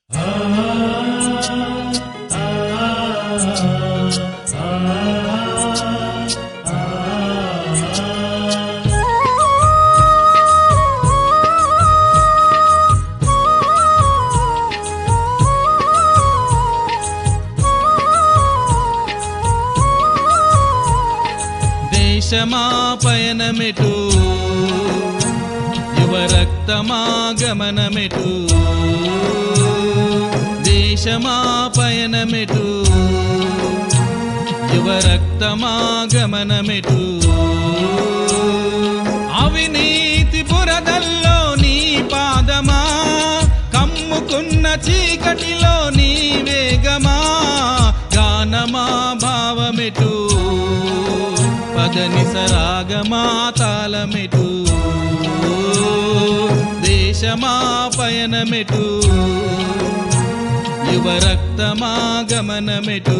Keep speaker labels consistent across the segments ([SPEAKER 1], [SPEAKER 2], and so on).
[SPEAKER 1] దేశమా పయనమెటు యువ రక్తమా గమనమెటు దేశమా పయనమెటు యువ రక్తమా గమనమెటు అవినీతి బురదల్లో నీ పాదమా కమ్ముకున్న చీకటిలో నీ వేగమా గానమా భావమెటు పదని సరాగమా తాళమెటు దేశమా పయనమెటు యువ రక్తమా గమనమెటు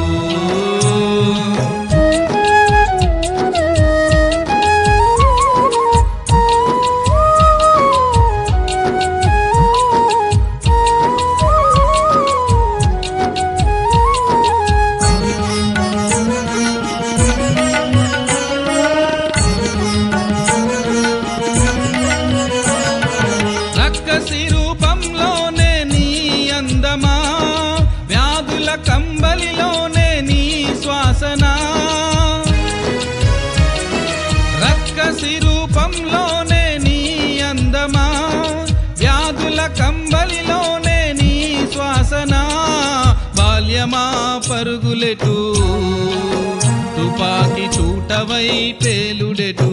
[SPEAKER 1] రక్కసి రూపంలోనే నీ అందమా వ్యాధుల కంబలిలోనే నీ శ్వాసన రక్కసి రూపంలోనే నీ అందమా వ్యాధుల కంబలిలోనే నీ శ్వాసన బాల్యమా పరుగులెటు తుపాకి చూటవై పేలుడెటు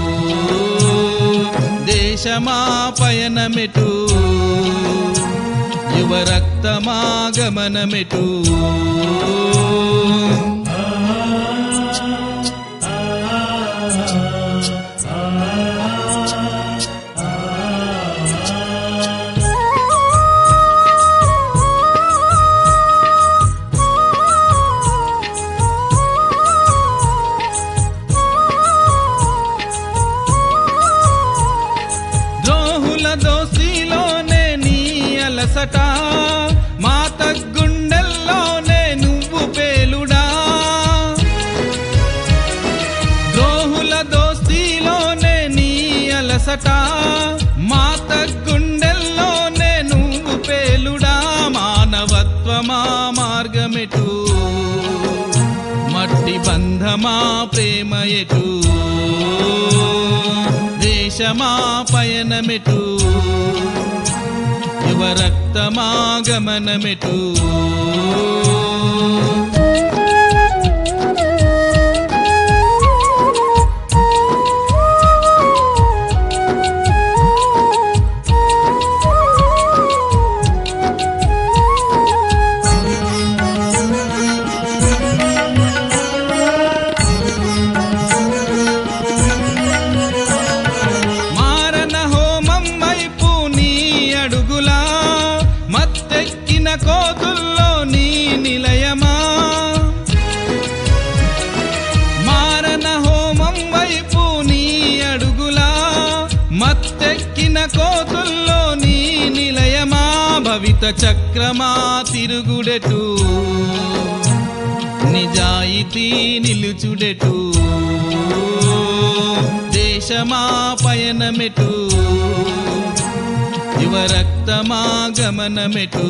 [SPEAKER 1] దేశమా పయనమెటు యువ రక్తమా గమనమెటు ద్రోహుల దోసిలోనే నీ అలసట మాత గుండెల్లోనే నువ్వు పేలుడా ద్రోహుల దోస్తిలోనే నీ అలసట మాత గుండెల్లోనే నువ్వు పేలుడా మానవత్వమా మార్గమెటు మట్టి బంధమా ప్రేమ ఎటు దేశమా పయనమెటు యువ రక్తమా గమనమెటు మారణ హోమం వైపు నీ అడుగులా మత్తెక్కిన కోతుల్లో నీ నిలయమా మారణ హోమం వైపు నీ అడుగులా మత్తెక్కిన కోతుల్లో నీ నిలయమా భవిత చక్రమా తిరుగుడెటు నిజాయితీ నిలుచుడెటు దేశమా పయనమెటు యువ రక్తమా గమనమెటు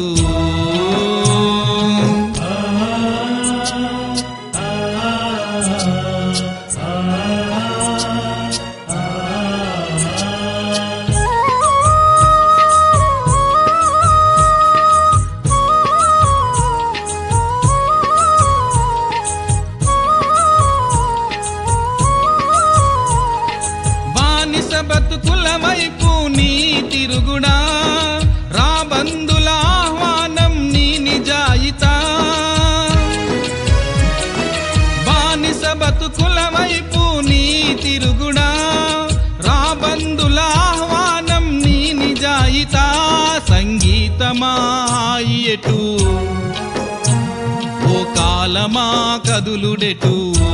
[SPEAKER 1] బానిస బతుకుల వైపు నీ తిరుగుడా రాబందుల ఆహ్వానం నీ నిజాయితా బానిస బతుకుల వైపు నీ తిరుగుడా రాబందుల ఆహ్వానం నీ నిజాయితా సంగీతమా ఎటు ఓ కాలమా కదులుడెటు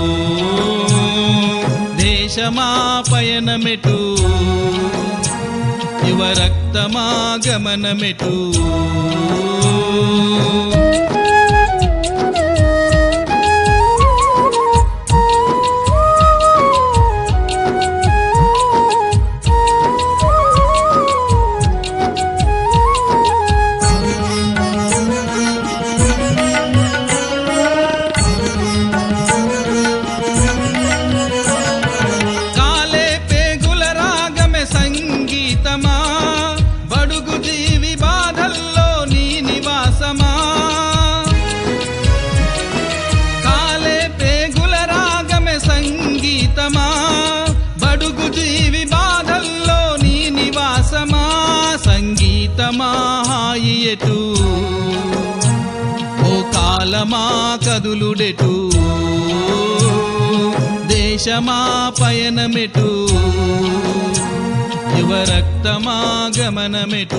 [SPEAKER 1] దేశమా పయనమెటు యువ రక్తమా గమనమెటు ఎటు ఓ కాలమా కదులుడెటు దేశమా పయనమెటు యువ రక్తమా గమనమెటు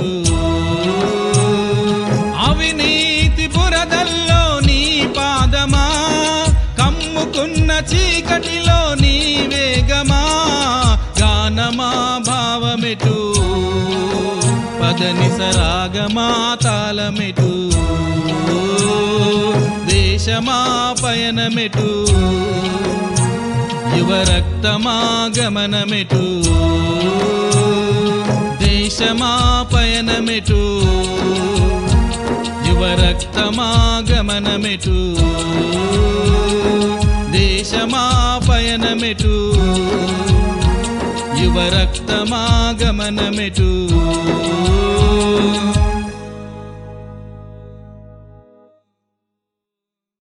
[SPEAKER 1] అవినీతి బురదల్లో నీ పాదమా కమ్ముకున్న చీకటిలో నీ వేగమా గానమా భావమెటు పదని సరాగమా తాళమెటు దేశమా పయనమెటు యువ రక్తమా గమనమెటు దేశమా పయనమెటు యువ రక్తమా గమనమెటు దేశమా పయనమెటు యువ రక్తమా గమనమెటు